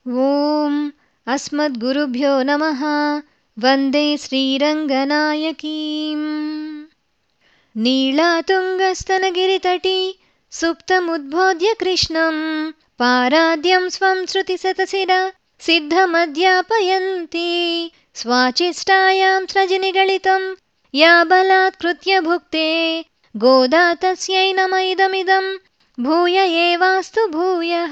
ఓం అస్మద్గురుభ్యో నమ వందే శ్రీరంగనాయకీం నీళాతుంగస్తనగిరితటీ సుప్తముద్బోధ్య కృష్ణం పారాద్యం స్వం శృతిశతశిర సిద్ధమధ్యాపయంతి స్వాచిష్టాయాం స్రజనిగళితం యా బలాత్కృత్య భుక్తే గోదా తస్యై నమ ఇదమిదం భూయ ఏవాస్తు భూయః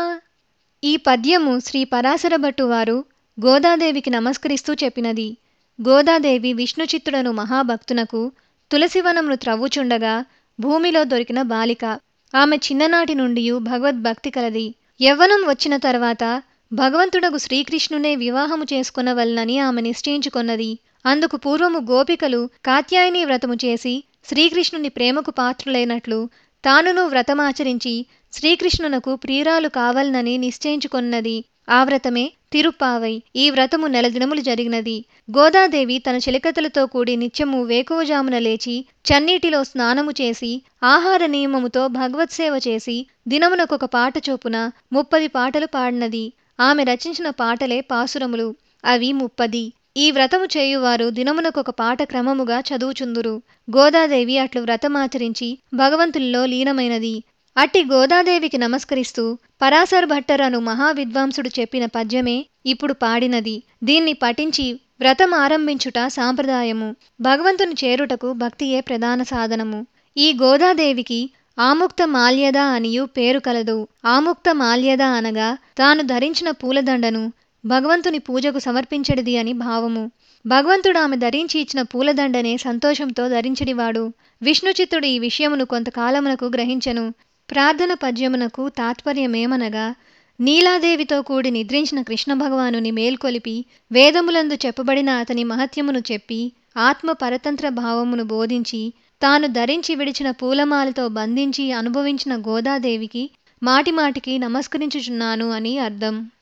ఈ పద్యము శ్రీ పరాశర భట్టు వారు గోదాదేవికి నమస్కరిస్తూ చెప్పినది గోదాదేవి విష్ణుచిత్తుడను మహాభక్తునకు తులసివనమును త్రవ్వుచుండగా భూమిలో దొరికిన బాలిక ఆమె చిన్ననాటి నుండి భగవద్భక్తి కలది యవ్వనం వచ్చిన తర్వాత భగవంతుడగు శ్రీకృష్ణునే వివాహము చేసుకొనవలనని ఆమె నిశ్చయించుకొన్నది అందుకు పూర్వము గోపికలు కాత్యాయని వ్రతము చేసి శ్రీకృష్ణుని ప్రేమకు పాత్రులైనట్లు తానును వ్రతమాచరించి శ్రీకృష్ణునకు ప్రియురాలు కావాలనని నిశ్చయించుకొన్నది ఆ వ్రతమే తిరుప్పావై ఈ వ్రతము నెల దినములు జరిగినది గోదాదేవి తన చిలికతలతో కూడి నిత్యము వేకువజామున లేచి చన్నీటిలో స్నానము చేసి ఆహార నియమముతో భగవత్సేవ చేసి దినమునకొక పాట చొప్పున ముప్పది పాటలు పాడినది ఆమె రచించిన పాటలే పాసురములు అవి ముప్పది ఈ వ్రతము చేయువారు దినమునకొక పాట క్రమముగా చదువుచుందురు గోదాదేవి అట్లు వ్రతమాచరించి భగవంతుల్లో లీనమైనది అట్టి గోదాదేవికి నమస్కరిస్తూ పరాశర్ భట్టరను మహావిద్వాంసుడు చెప్పిన పద్యమే ఇప్పుడు పాడినది దీన్ని పఠించి వ్రతం ఆరంభించుట సాంప్రదాయము భగవంతుని చేరుటకు భక్తియే ప్రధాన సాధనము ఈ గోదాదేవికి ఆముక్త మాల్యద అనియు పేరు కలదు ఆముక్త మాల్యద అనగా తాను ధరించిన పూలదండను భగవంతుని పూజకు సమర్పించడిది అని భావము భగవంతుడు ఆమె ధరించి ఇచ్చిన పూలదండనే సంతోషంతో ధరించడివాడు విష్ణుచిత్తుడు ఈ విషయమును కొంతకాలమునకు గ్రహించెను ప్రార్థన పద్యమునకు తాత్పర్యమేమనగా నీలాదేవితో కూడి నిద్రించిన కృష్ణ భగవానుని మేల్కొలిపి వేదములందు చెప్పబడిన అతని మహత్యమును చెప్పి ఆత్మ పరతంత్ర భావమును బోధించి తాను ధరించి విడిచిన పూలమాలతో బంధించి అనుభవించిన గోదాదేవికి మాటిమాటికి నమస్కరించుచున్నాను అని అర్థం